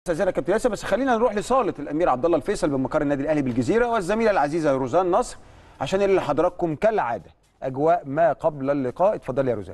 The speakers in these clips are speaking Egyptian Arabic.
استاذنا كابتن ياسر بس خلينا نروح لصاله الامير عبد الله الفيصل بمقر النادي الاهلي بالجزيره والزميله العزيزه روزان نصر عشان اللي لحضراتكم كالعاده اجواء ما قبل اللقاء اتفضلي يا روزان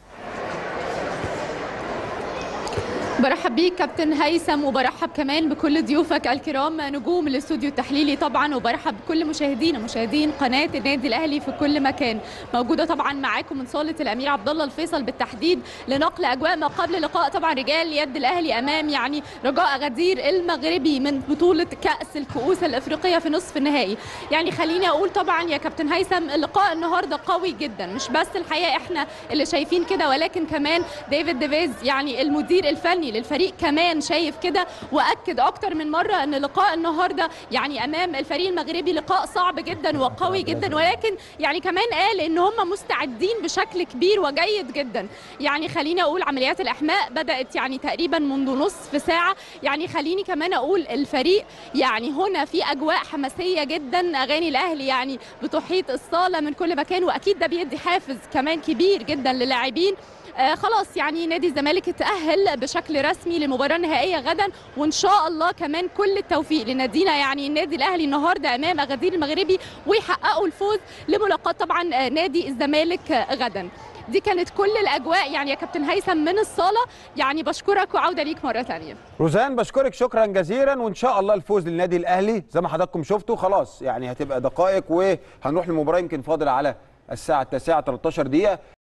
برحب بيك كابتن هيثم وبرحب كمان بكل ضيوفك الكرام نجوم الاستوديو التحليلي طبعا وبرحب بكل مشاهدينا مشاهدين قناه النادي الاهلي في كل مكان موجوده طبعا معاكم من صاله الامير عبد الله الفيصل بالتحديد لنقل اجواء ما قبل لقاء طبعا رجال يد الاهلي امام يعني رجاء غدير المغربي من بطوله كاس الكؤوس الافريقيه في نصف النهائي يعني خليني اقول طبعا يا كابتن هيثم اللقاء النهارده قوي جدا مش بس الحقيقه احنا اللي شايفين كده ولكن كمان ديفيد ديفيز يعني المدير الفني للفريق كمان شايف كده واكد اكتر من مره ان لقاء النهارده يعني امام الفريق المغربي لقاء صعب جدا وقوي جدا ولكن يعني كمان قال ان هم مستعدين بشكل كبير وجيد جدا يعني خليني اقول عمليات الاحماء بدات يعني تقريبا منذ نصف ساعه يعني خليني كمان اقول الفريق يعني هنا في اجواء حماسيه جدا اغاني الاهلي يعني بتحيط الصاله من كل مكان واكيد ده بيدي حافز كمان كبير جدا للاعبين آه خلاص يعني نادي الزمالك اتأهل بشكل رسمي للمباراة النهائية غدا وإن شاء الله كمان كل التوفيق لنادينا يعني النادي الأهلي النهاردة أمام أغادير المغربي ويحققوا الفوز لملاقاة طبعا آه نادي الزمالك آه غدا دي كانت كل الأجواء يعني يا كابتن هيثم من الصالة يعني بشكرك وعودة ليك مرة ثانية روزان بشكرك شكرا جزيلا وان شاء الله الفوز للنادي الاهلي زي ما حضراتكم شفتوا خلاص يعني هتبقى دقائق وهنروح للمباراه يمكن فاضل على الساعه 9 13 دقيقه